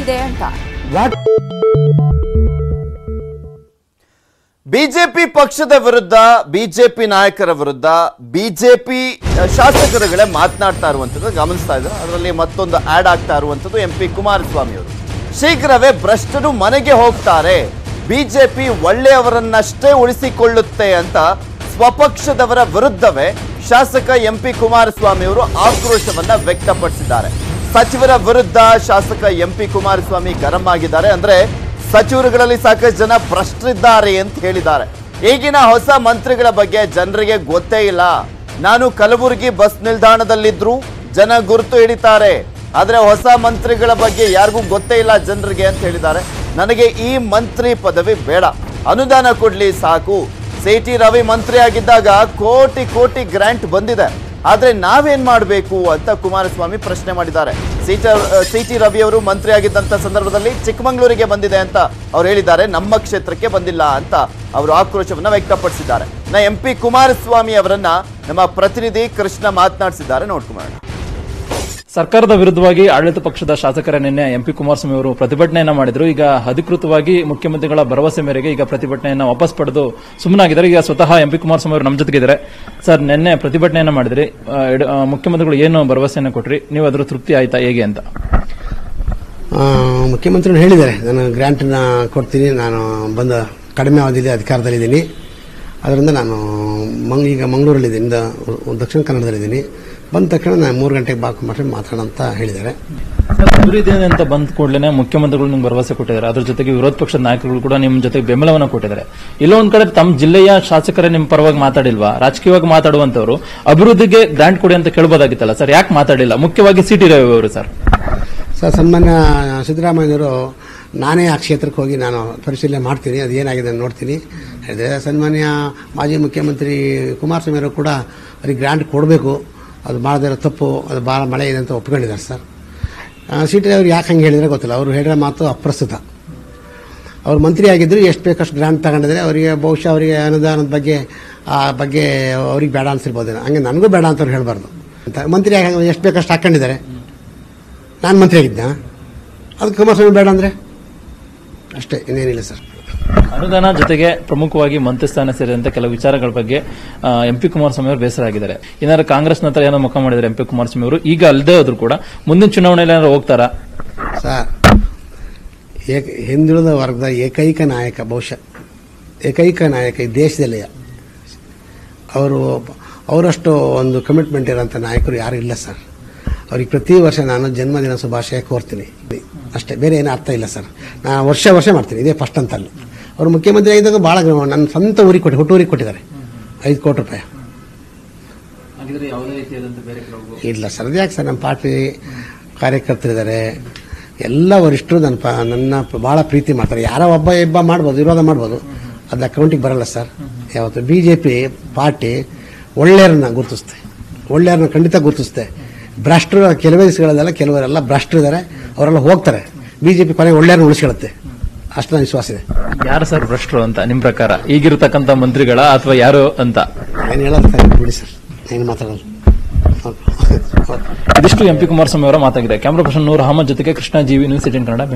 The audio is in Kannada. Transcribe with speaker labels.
Speaker 1: ಆಗ್ತಿದೆ ಅಂತ
Speaker 2: ಬಿಜೆಪಿ ಪಕ್ಷದ ವಿರುದ್ಧ ಬಿಜೆಪಿ ನಾಯಕರ ವಿರುದ್ಧ ಬಿಜೆಪಿ ಶಾಸಕರುಗಳೇ ಮಾತನಾಡ್ತಾ ಇರುವಂಥದ್ದು ಗಮನಿಸ್ತಾ ಇದ್ದಾರೆ ಅದರಲ್ಲಿ ಮತ್ತೊಂದು ಆಡ್ ಆಗ್ತಾ ಇರುವಂಥದ್ದು ಎಂ ಪಿ ಕುಮಾರಸ್ವಾಮಿ ಅವರು ಶೀಘ್ರವೇ ಭ್ರಷ್ಟರು ಮನೆಗೆ ಹೋಗ್ತಾರೆ ಬಿಜೆಪಿ ಒಳ್ಳೆಯವರನ್ನಷ್ಟೇ ಉಳಿಸಿಕೊಳ್ಳುತ್ತೆ ಅಂತ ಸ್ವಪಕ್ಷದವರ ವಿರುದ್ಧವೇ ಶಾಸಕ ಎಂ ಪಿ ಕುಮಾರಸ್ವಾಮಿ ಅವರು ಆಕ್ರೋಶವನ್ನ ವ್ಯಕ್ತಪಡಿಸಿದ್ದಾರೆ ಸಚಿವರ ವಿರುದ್ಧ ಶಾಸಕ ಎಂ ಪಿ ಕುಮಾರಸ್ವಾಮಿ ಗರಂ ಆಗಿದ್ದಾರೆ ಅಂದ್ರೆ ಸಚಿವರುಗಳಲ್ಲಿ ಸಾಕಷ್ಟು ಜನ ಭ್ರಷ್ಟರಿದ್ದಾರೆ ಅಂತ ಹೇಳಿದ್ದಾರೆ ಈಗಿನ ಹೊಸ ಮಂತ್ರಿಗಳ ಬಗ್ಗೆ ಜನರಿಗೆ ಗೊತ್ತೇ ಇಲ್ಲ ನಾನು ಕಲಬುರಗಿ ಬಸ್ ನಿಲ್ದಾಣದಲ್ಲಿದ್ರು ಜನ ಗುರುತು ಹಿಡಿತಾರೆ ಆದ್ರೆ ಹೊಸ ಮಂತ್ರಿಗಳ ಬಗ್ಗೆ ಯಾರಿಗೂ ಗೊತ್ತೇ ಇಲ್ಲ ಜನರಿಗೆ ಅಂತ ಹೇಳಿದ್ದಾರೆ ನನಗೆ ಈ ಮಂತ್ರಿ ಪದವಿ ಬೇಡ ಅನುದಾನ ಕೊಡ್ಲಿ ಸಾಕು ಸಿ ಟಿ ರವಿ ಮಂತ್ರಿ ಆಗಿದ್ದಾಗ ಕೋಟಿ ಕೋಟಿ ಗ್ರಾಂಟ್ ಬಂದಿದೆ ಆದ್ರೆ ನಾವೇನ್ ಮಾಡಬೇಕು ಅಂತ ಕುಮಾರಸ್ವಾಮಿ ಪ್ರಶ್ನೆ ಮಾಡಿದ್ದಾರೆ ಸಿ ಸಿ ಟಿ ರವಿ ಅವರು ಮಂತ್ರಿ ಆಗಿದ್ದಂತ ಸಂದರ್ಭದಲ್ಲಿ ಚಿಕ್ಕಮಗಳೂರಿಗೆ ಬಂದಿದೆ ಅಂತ ಅವ್ರು ಹೇಳಿದ್ದಾರೆ ನಮ್ಮ ಕ್ಷೇತ್ರಕ್ಕೆ ಬಂದಿಲ್ಲ ಅಂತ ಅವರು ಆಕ್ರೋಶವನ್ನ ವ್ಯಕ್ತಪಡಿಸಿದ್ದಾರೆ ನಾ ಎಂ ಪಿ ಕುಮಾರಸ್ವಾಮಿ ಅವರನ್ನ ನಮ್ಮ ಪ್ರತಿನಿಧಿ ಕೃಷ್ಣ ಮಾತನಾಡಿಸಿದ್ದಾರೆ ನೋಡ್ಕೊಂಬೋಣ
Speaker 3: ಸರ್ಕಾರದ ವಿರುದ್ಧವಾಗಿ ಆಡಳಿತ ಪಕ್ಷದ ಶಾಸಕರ ನಿನ್ನೆ ಎಂಪಿ ಕುಮಾರಸ್ವಾಮಿ ಅವರು ಪ್ರತಿಭಟನೆಯನ್ನ ಮಾಡಿದ್ರು ಈಗ ಅಧಿಕೃತವಾಗಿ ಮುಖ್ಯಮಂತ್ರಿಗಳ ಭರವಸೆ ಮೇರೆಗೆ ಈಗ ಪ್ರತಿಭಟನೆಯನ್ನ ವಾಪಸ್ ಪಡೆದು ಸುಮ್ಮನಾಗಿದ್ದಾರೆ ಈಗ ಸ್ವತಃ ಎಂಪಿ ಕುಮಾರಸ್ವಾಮಿ ಅವರು ನಮ್ಮ ಜೊತೆಗಿದ್ದಾರೆ ಸರ್ ನಿನ್ನೆ ಪ್ರತಿಭಟನೆಯನ್ನ ಮಾಡಿದ್ರಿ ಆ, ಎಡ- ಆ, ಮುಖ್ಯಮಂತ್ರಿಗಳು ಏನು ಭರವಸೆಯನ್ನ ಕೊಟ್ರಿ ನೀವು ಅದ್ರ ತೃಪ್ತಿ ಆಯ್ತಾ ಹೇಗೆ ಅಂತ
Speaker 4: ಆ, ಮುಖ್ಯಮಂತ್ರಿಗಳು ಹೇಳಿದ್ದಾರೆ ನಾನು ಗ್ರ್ಯಾಂಟನ್ನ ಕೊಡ್ತೀನಿ ನಾನು ಬಂದ ಕಡಿಮೆ ಅವಧಿಯಲ್ಲಿ ಅಧಿಕಾರದಲ್ಲಿದ್ದೀನಿ ಅದರಿಂದ ನಾನು ಮಂಗ್ ಈಗ ಮಂಗಳೂರಲ್ಲಿದ್ದೀನಿ ಇಂದ ಉ- ದಕ್ಷಿಣ ಕನ್ನಡದಲ್ಲಿದ್ದೀನಿ ಬಂದ ತಕ್ಷಣ ನಾನು ಮೂರು ಗಂಟೆಗೆ ಬಾಕು ಮಾಡಿ ಮಾತಾಡೋಣ ಅಂತ ಹೇಳಿದ್ದಾರೆ
Speaker 3: ಸರ್, ಅಭಿವೃದ್ಧಿ ಅಂತ ಬಂದ ಕೂಡಲೇ ಮುಖ್ಯಮಂತ್ರಿಗಳು ನಿಮ್ಗೆ ಭರವಸೆ ಕೊಟ್ಟಿದ್ದಾರೆ ಅದ್ರ ಜೊತೆಗೆ ವಿರೋಧ ಪಕ್ಷದ ನಾಯಕರುಗಳು ಕೂಡ ನಿಮ್ಮ ಜೊತೆಗೆ ಬೆಂಬಲವನ್ನು ಕೊಟ್ಟಿದ್ದಾರೆ ಎಲ್ಲೋ ಒಂದ್ ಕಡೆ ತಮ್ಮ ಜಿಲ್ಲೆಯ ಶಾಸಕರೇ ನಿಮ್ಮ ಪರವಾಗಿ ಮಾತಾಡಿಲ್ವಾ ರಾಜಕೀಯವಾಗಿ ಮಾತಾಡುವಂತವರು ಅಭಿವೃದ್ಧಿಗೆ ಗ್ರಾಂಟ್ ಕೊಡಿ ಅಂತ ಕೇಳಬಹುದಾಗಿತ್ತಲ್ಲ ಸರ್ ಯಾಕೆ ಮಾತಾಡಿಲ್ಲ ಮುಖ್ಯವಾಗಿ ಸಿ ಟಿ ರವಿ ಅವರು ಸರ್
Speaker 4: ಸರ್ ಸನ್ಮಾನ್ಯ ಸಿದ್ದರಾಮಯ್ಯನವರು ನಾನೇ ಆ ಕ್ಷೇತ್ರಕ್ಕೆ ಹೋಗಿ ನಾನು ಪರಿಶೀಲನೆ ಮಾಡ್ತೀನಿ ಅದು ಏನಾಗಿದೆ ಅಂತ ನೋಡ್ತೀನಿ ಹೇಳಿದೆ ಸನ್ಮಾನ್ಯ ಮಾಜಿ ಮುಖ್ಯಮಂತ್ರಿ ಕುಮಾರಸ್ವಾಮಿ ಅವರು ಕೂಡ ಅವ್ರಿಗೆ ಗ್ರಾಂಟ್ ಕೊಡಬೇಕು ಅದು ಮಾಡದೇ ಇರೋ ತಪ್ಪು ಅದು ಭಾಳ ಮಳೆ ಇದೆ ಅಂತ ಒಪ್ಕೊಂಡಿದ್ದಾರೆ ಸರ್ ಸಿಟಿ ಅವ್ರು ಯಾಕೆ ಹಂಗೆ ಹೇಳಿದ್ರೆ ಗೊತ್ತಿಲ್ಲ ಅವರು ಹೇಳಿರೋ ಮಾತು ಅಪ್ರಸ್ತುತ ಅವ್ರು ಮಂತ್ರಿ ಆಗಿದ್ರು ಎಷ್ಟು ಬೇಕಷ್ಟು ಗ್ರಾಂಟ್ ತಗೊಂಡಿದ್ರೆ ಅವರಿಗೆ ಬಹುಶಃ ಅವರಿಗೆ ಅನುದಾನದ ಬಗ್ಗೆ ಆ ಬಗ್ಗೆ ಅವ್ರಿಗೆ ಬೇಡ ಅನ್ಸಿರ್ಬೋದೇನೋ ಹಂಗೆ ನನಗೂ ಬೇಡ ಅಂತ ಅವ್ರು ಹೇಳಬಾರ್ದು ಅಂತ ಮಂತ್ರಿ ಆಗಿ ಎಷ್ಟು ಬೇಕಷ್ಟು ಹಾಕೊಂಡಿದ್ದಾರೆ ನಾನು ಮಂತ್ರಿ ಆಗಿದ್ದ ಅದಕ್ಕೆ ಕುಮಾರಸ್ವಾಮಿ ಬೇಡ ಅಂದರೆ ಅಷ್ಟೇ ಇನ್ನೇನಿಲ್ಲ ಸರ್
Speaker 3: ಅನುದಾನ ಜೊತೆಗೆ ಪ್ರಮುಖವಾಗಿ ಮಂತ್ರಿ ಸ್ಥಾನ ಸೇರಿದಂತೆ ಕೆಲವು ವಿಚಾರಗಳ ಬಗ್ಗೆ ಎಂಪಿ ಕುಮಾರಸ್ವಾಮಿ ಅವರು ಬೇಸರ ಆಗಿದ್ದಾರೆ ಏನಾದ್ರು ಕಾಂಗ್ರೆಸ್ ನಂತರ ಏನೋ ಮುಖ ಮಾಡಿದ್ದಾರೆ ಎಂಪಿ ಕುಮಾರಸ್ವಾಮಿ ಅವರು ಈಗ ಅಲ್ಲದೆ ಹೋದ್ರು ಕೂಡ ಮುಂದಿನ ಚುನಾವಣೆಯಲ್ಲಿ ಏನಾದ್ರು ಹೋಗ್ತಾರಾ
Speaker 4: ಸರ್ ಏಕ ಹಿಂದುಳಿದ ವರ್ಗದ ಏಕೈಕ ನಾಯಕ ಬಹುಶಃ ಏಕೈಕ ನಾಯಕ ಈ ದೇಶದಲ್ಲಿ ಅವರು ಅವರಷ್ಟು ಒಂದು ಕಮಿಟ್ಮೆಂಟ್ ಇರೋಂಥ ನಾಯಕರು ಯಾರು ಇಲ್ಲ ಸರ್ ಅವ್ರಿಗೆ ಪ್ರತಿ ವರ್ಷ ನಾನು ಜನ್ಮದಿನ ಶುಭಾಶಯ ಕೋರ್ತೀನಿ ಅಷ್ಟೇ ಬೇರೆ ಏನು ಅರ್ಥ ಇಲ್ಲ ಸರ್ ನಾನು ವರ್ಷ ವರ್ಷ ಮಾಡ್ತೀನಿ ಇದೇ ಫಸ್ಟ್ ಅಂತಲ್ಲ ಅವರು ಮುಖ್ಯಮಂತ್ರಿ ಆಗಿದ್ದಾಗ ಭಾಳ ನನ್ನ ಸ್ವಂತ ಊರಿಗೆ ಕೊಟ್ಟು ಹುಟ್ಟೂರಿಗೆ ಕೊಟ್ಟಿದ್ದಾರೆ ಐದು ಕೋಟಿ ರೂಪಾಯಿ ಇಲ್ಲ ಸರ್ ಅದ್ಯಾಕೆ ಸರ್ ನಮ್ಮ ಪಾರ್ಟಿ ಕಾರ್ಯಕರ್ತರಿದ್ದಾರೆ ಎಲ್ಲ ವರಿಷ್ಠರು ನನ್ನ ಪ ನನ್ನ ಭಾಳ ಪ್ರೀತಿ ಮಾಡ್ತಾರೆ ಯಾರೋ ಒಬ್ಬ ಇಬ್ಬ ಮಾಡ್ಬೋದು ವಿರೋಧ ಮಾಡ್ಬೋದು ಅದು ಅಕೌಂಟಿಗೆ ಬರಲ್ಲ ಸರ್ ಯಾವತ್ತು ಬಿ ಜೆ ಪಿ ಪಾರ್ಟಿ ಒಳ್ಳೆಯರನ್ನ ಗುರುತಿಸುತ್ತೆ ಒಳ್ಳೆಯರನ್ನ ಖಂಡಿತ ಗುರುತಿಸುತ್ತೆ ಭ್ರಷ್ಟರು ಕೆಲವೇ ದಿವಸಗಳಲ್ಲ ಕೆಲವರೆಲ್ಲ ಭ್ರಷ್ಟರಿದ್ದಾರೆ ಅವರೆಲ್ಲ ಹೋಗ್ತಾರೆ ಬಿ ಜೆ ಪಿ ಕೊನೆಗೆ ಒಳ್ಳೆಯರನ್ನ ಉಳಿಸ್ಕೊಳ್ಳುತ್ತೆ ಅಷ್ಟು ನನ್ನ ವಿಶ್ವಾಸ ಇದೆ
Speaker 3: ಯಾರು ಸರ್ ಭ್ರಷ್ಟರು ಅಂತ ನಿಮ್ ಪ್ರಕಾರ ಈಗಿರತಕ್ಕಂತ ಮಂತ್ರಿಗಳ ಅಥವಾ ಯಾರು ಅಂತ
Speaker 4: ಏನು ಹೇಳೋದು ಸರ್ ಬಿಡಿ ಸರ್ ಏನು ಮಾತಾಡೋದು ಓಕೆ. ಓಕೆ.
Speaker 3: ಇದಿಷ್ಟು ಎಂಪಿ ಕುಮಾರಸ್ವಾಮಿ ಅವರ ಮಾತಾಗಿದೆ ಕ್ಯಾಮರಾ ಪರ್ಸನ್ ನೂರ್ ಅಹಮದ್ ಜೊತೆಗೆ ಕೃಷ್ಣ ಜೀವಿ ನ್ಯೂಸ್ ಏಟೀನ್ ಕನ್ನಡ